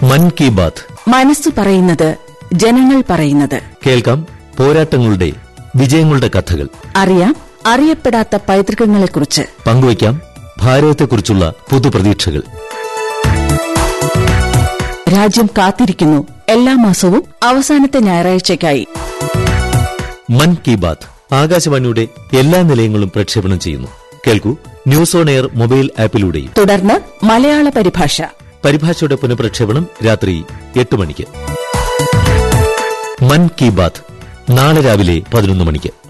മൻ കി ബാത്ത് മനസ്സു പറയുന്നത് ജനങ്ങൾ പറയുന്നത് കേൾക്കാം പോരാട്ടങ്ങളുടെ വിജയങ്ങളുടെ കഥകൾ അറിയാം അറിയപ്പെടാത്ത പൈതൃകങ്ങളെക്കുറിച്ച് പങ്കുവയ്ക്കാം ഭാരതത്തെക്കുറിച്ചുള്ള പുതുപ്രതീക്ഷകൾ രാജ്യം കാത്തിരിക്കുന്നു എല്ലാ മാസവും അവസാനത്തെ ഞായറാഴ്ചയ്ക്കായി മൻ കി ബാത്ത് ആകാശവാണിയുടെ എല്ലാ നിലയങ്ങളും പ്രക്ഷേപണം ചെയ്യുന്നു കേൾക്കൂ ന്യൂസ് ഓൺ എയർ മൊബൈൽ ആപ്പിലൂടെയും തുടർന്ന് മലയാള പരിഭാഷ പരിഭാഷയുടെ പുനഃപ്രക്ഷേപണം രാത്രി എട്ട് മണിക്ക് മൻ കി ബാത്ത് നാളെ രാവിലെ പതിനൊന്ന് മണിക്ക്